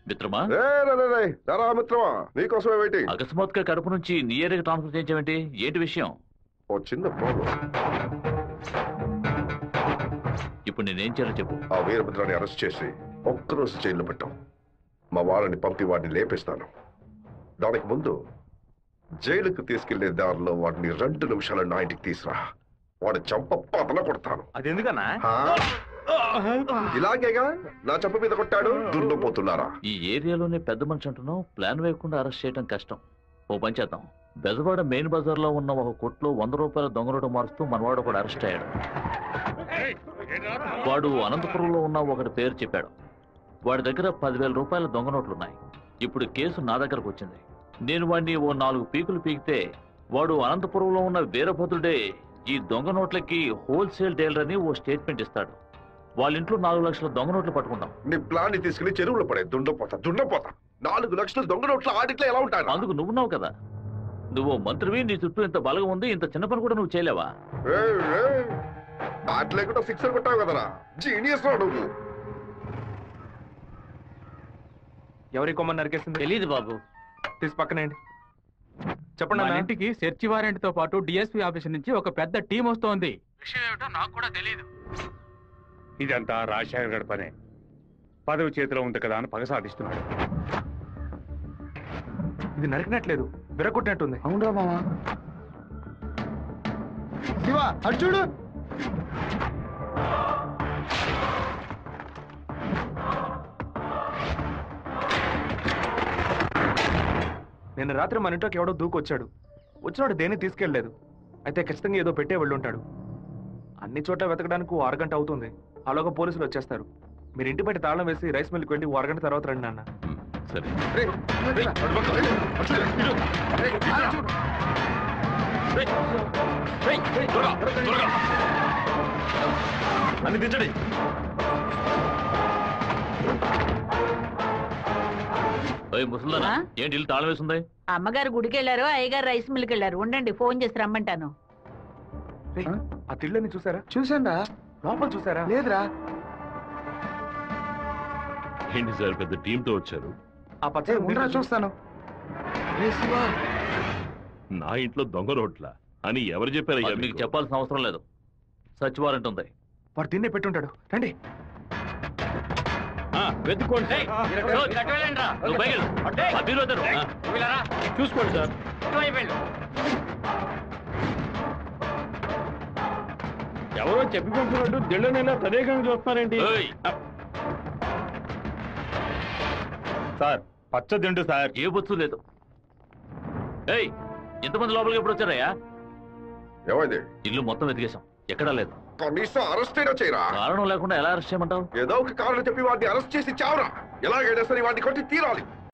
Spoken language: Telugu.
మిత్రమా రే రే, రే, రే, రారా మిత్రమా నీకోసమే వెయిటింగ్ అకస్మాత్తుగా కడుపు నుంచి నీ ఏరియాకి ట్రాన్స్ఫర్ చేయించావేంటి ఏంటి విషయం ఓ చిన్న ప్రాబ్లం ఇప్పుడు నేనేం చేయాలో చెప్పు ఆ వీరభద్రాన్ని అరెస్ట్ చేసి ఒక్కరోజు జైల్లో పెట్టాం మా వాళ్ళని పంపి వాడిని లేపేస్తాను దానికి ముందు జైలుకు తీసుకెళ్లే దారిలో వాడిని రెండు నిమిషాలు నా ఇంటికి తీసురా వాడి చంప పదల కొడతాను అది ఎందుకన్నా హా? ఇలాగేగా నా చంప మీద కొట్టాడు దున్నపోతున్నారా ఈ ఏరియాలోనే పెద్ద మనిషి అంటున్నావు ప్లాన్ వేయకుండా అరెస్ట్ చేయడం కష్టం ఓ పని చేద్దాం బెజవాడ మెయిన్ బజార్లో ఉన్న ఒక కొట్లో వంద రూపాయల దొంగ నోటు మారుస్తూ మనవాడు కూడా అరెస్ట్ అయ్యాడు వాడు అనంతపురంలో ఉన్న ఒకటి పేరు చెప్పాడు వాడి దగ్గర పదివేల రూపాయల దొంగ నోట్లున్నాయి ఇప్పుడు కేసు నా దగ్గరకు వచ్చింది నేను వాడిని ఓ నాలుగు పీకులు పీకితే వాడు అనంతపురంలో ఉన్న వీరభద్రుడే ఈ దొంగ నోట్లకి హోల్సేల్ డీలర్ అని ఓ స్టేట్మెంట్ ఇస్తాడు వాళ్ళ ఇంట్లో నాలుగు లక్షల దొంగ నోట్లు పట్టుకుంటాం నీ ప్లాన్ ని తీసుకెళ్లి చెరువులో పడే దుండపోతా దుండపోతా నాలుగు లక్షలు దొంగ నోట్ల ఆడిట్లో ఎలా ఉంటారు అందుకు నువ్వున్నావు కదా నువ్వు మంత్రివి నీ చుట్టూ ఇంత బలగం ఉంది ఇంత చిన్న పని కూడా నువ్వు చేయలేవా బ్యాట్ లేకుండా సిక్సర్ కొట్టావు కదరా జీనియస్ రా నువ్వు ఎవరి కొమ్మని నరికేసింది తెలీదు బాబు తీసి పక్కనేయండి చెప్పండి మన అన్న. ఇంటికి సెర్చ్ వారెంట్ తో పాటు డిఎస్పీ ఆఫీస్ నుంచి ఒక పెద్ద టీం వస్తోంది విషయం ఏమిటో నాకు కూడా తెలియదు ఇదంతా రాజశేఖర్ గడి పనే పదవి చేతిలో ఉంది కదా అని పగ సాధిస్తున్నాడు ఇది నరికినట్లేదు విరగొట్టినట్టుంది అవునరా మామా శివ అటు చూడు నిన్న రాత్రి మన ఇంట్లోకి ఎవడో దూకొచ్చాడు వచ్చినాడు దేన్ని తీసుకెళ్ళలేదు అయితే ఖచ్చితంగా ఏదో పెట్టే వెళ్ళి ఉంటాడు అన్ని చోట్ల వెతకడానికి ఓ అరగంట అవుతుంది అలాగా పోలీసులు వచ్చేస్తారు మీరు ఇంటి బయట తాళం వేసి రైస్ మిల్కి వెళ్ళి ఓ అరగంట తర్వాత రండి నాన్న సరే రేయ్, రేయ్, అటు పక్క, రేయ్, అటు చూడు, ఇటు. రేయ్, ఇటు చూడు. రేయ్, రేయ్, రేయ్, త్వరగా, త్వరగా. అన్ని దించండి ఓయ్ ముసల్దానా ఆ? ఏంటి ఇల్లు తాళం వేసింది అమ్మగారు గుడికి వెళ్ళారు అయ్యగారు రైస్ మిల్కి వెళ్ళారు ఉండండి ఫోన్ చేసి రమ్మంటాను రేయ్, ఆ తిళ్ళని చూసారా చూసాండా లోపల చూసారా లేదురా ఏంటి సార్ పెద్ద టీంతో వచ్చారు ఆ ఏ, పచ్చడి ఉండరా చూస్తాను రే శివ నా ఇంట్లో దొంగ రోడ్ల అని ఎవరు చెప్పారయ్యా అది మీకు మీకు? చెప్పాల్సిన అవసరం లేదు సచ్ వారెంట్ ఉంది వాడు తిన్నే పెట్టుంటాడు రండి ఆ, వెతుక్కోండి నువ్వు పైకి వెళ్ళు. ఆ బీరువా తెరు. ఆ. చూసుకోండి సార్ ఎవరో చెప్పి పంపినట్టు దిళ్ళనైనా తదేకంగా చూస్తున్నారేంటి ఓయ్, సార్ పచ్చ దిండు సార్ ఏ బొచ్చు లేదు ఏయ్ ఇంతమంది లోపలికి ఎప్పుడు వచ్చారయ్యా ఏమైంది ఇల్లు మొత్తం వెతికేశాం ఎక్కడా లేదు కనీసం అరెస్ట్ అయినా చేయరా కారణం లేకుండా ఎలా అరెస్ట్ చేయమంటావు ఏదో ఒక కారణం చెప్పి వాడిని అరెస్ట్ చేసి చావరా ఎలాగైనా సరే వాడిని కొట్టి తీరాలి